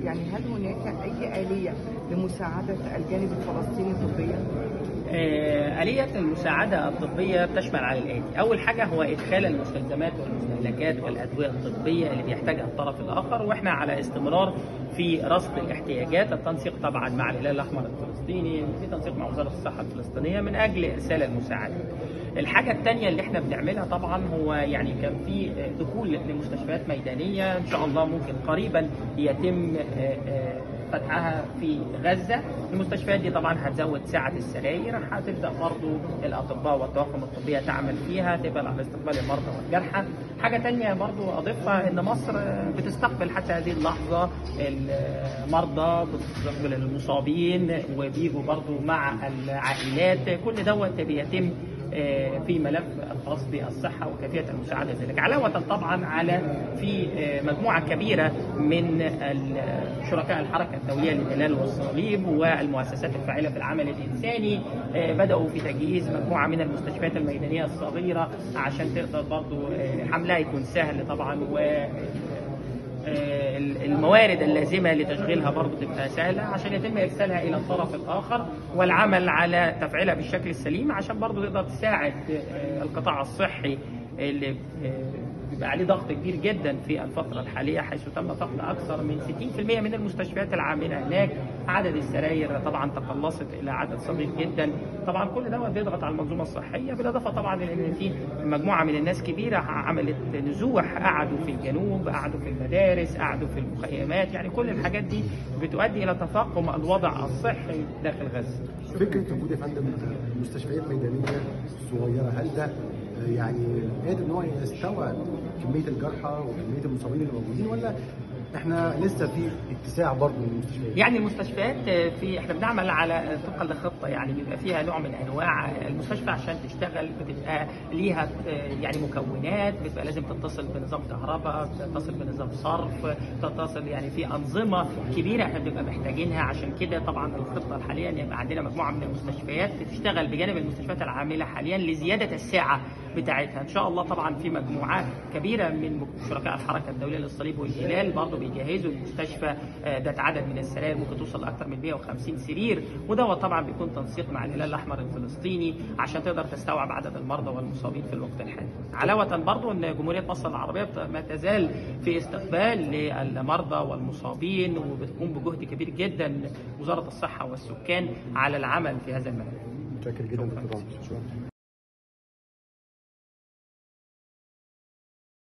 يعني هل هناك اي اليه لمساعده الجانب الفلسطيني طبيا؟ آه، آلية المساعدة الطبية بتشمل على الآتي، أول حاجة هو إدخال المستلزمات والمستهلكات والأدوية الطبية اللي بيحتاجها الطرف الآخر وإحنا على استمرار في رصد الاحتياجات، التنسيق طبعا مع الهلال الأحمر الفلسطيني، في تنسيق مع وزارة الصحة الفلسطينية من أجل إرسال المساعدات. الحاجة الثانية اللي احنا بنعملها طبعا هو يعني كان في دخول لمستشفيات ميدانية إن شاء الله ممكن قريبا يتم آه، آه، فتحها في غزة المستشفيات دي طبعا هتزود سعة السراير هتبدأ برضو الأطباء والطواقم الطبية تعمل فيها تبقى على استقبال المرضى والجرحى حاجة تانية برضو أضيفها إن مصر بتستقبل حتى هذه اللحظة المرضى بتستقبل المصابين وبيجوا برضو مع العائلات كل دوت بيتم آه، في ملف الخاص بالصحه وكيفيه المساعده ذلك علاوه طبعا على في آه، مجموعه كبيره من ال- شركاء الحركه الدوليه للهلال والصليب والمؤسسات الفاعله في العمل الانساني آه، بداوا في تجهيز مجموعه من المستشفيات الميدانيه الصغيره عشان تقدر برضو آه، حملها يكون سهل طبعا و آه، الموارد اللازمة لتشغيلها برضه تبقى سهلة عشان يتم إرسالها إلى الطرف الآخر والعمل على تفعيلها بالشكل السليم عشان برضه تقدر تساعد آه، القطاع الصحي اللي آه، بيبقى عليه ضغط كبير جدا في الفترة الحالية حيث تم فقد أكثر من 60% من المستشفيات العاملة هناك عدد السراير طبعا تقلصت إلى عدد صغير جدا طبعا كل دوت بيضغط على المنظومة الصحية بالإضافة طبعا لأن في مجموعة من الناس كبيرة عملت نزوح قعدوا في الجنوب قعدوا في المدارس قعدوا في المخيمات يعني كل الحاجات دي بتؤدي إلى تفاقم الوضع الصحي داخل غزة فكره وجود يا فندم مستشفيات ميدانيه صغيره هل ده يعني قادر ان هو يستوعب كميه الجرحى وكميه المصابين اللي موجودين ولا احنا لسه في اتساع برضه من المستشفيات؟ يعني المستشفيات في احنا بنعمل على طبقا لخطه يعني بيبقى فيها نوع من انواع المستشفى عشان تشتغل بتبقى ليها يعني مكونات بتبقى لازم تتصل بنظام كهرباء تتصل بنظام صرف تتصل يعني في انظمه كبيره احنا بنبقى محتاجينها عشان كده طبعا الخطه الحاليه ان يبقى عندنا مجموعه من المستشفيات بتشتغل بجانب المستشفيات العامله حاليا لزياده السعه بتاعتها ان شاء الله طبعا في مجموعات كبيره من شركاء الحركه الدوليه للصليب والهلال برضه بيجهزوا المستشفى آه، ذات عدد من السراير ممكن توصل لاكثر من 150 سرير ودوت طبعا بيكون تنسيق مع الهلال الاحمر الفلسطيني عشان تقدر تستوعب عدد المرضى والمصابين في الوقت الحالي. علاوه برضه ان جمهوريه مصر العربيه بت- ما تزال في استقبال للمرضى والمصابين وبتقوم بجهد كبير جدا وزاره الصحه والسكان على العمل في هذا المجال. متشكر جدا دكتور رامز شكرا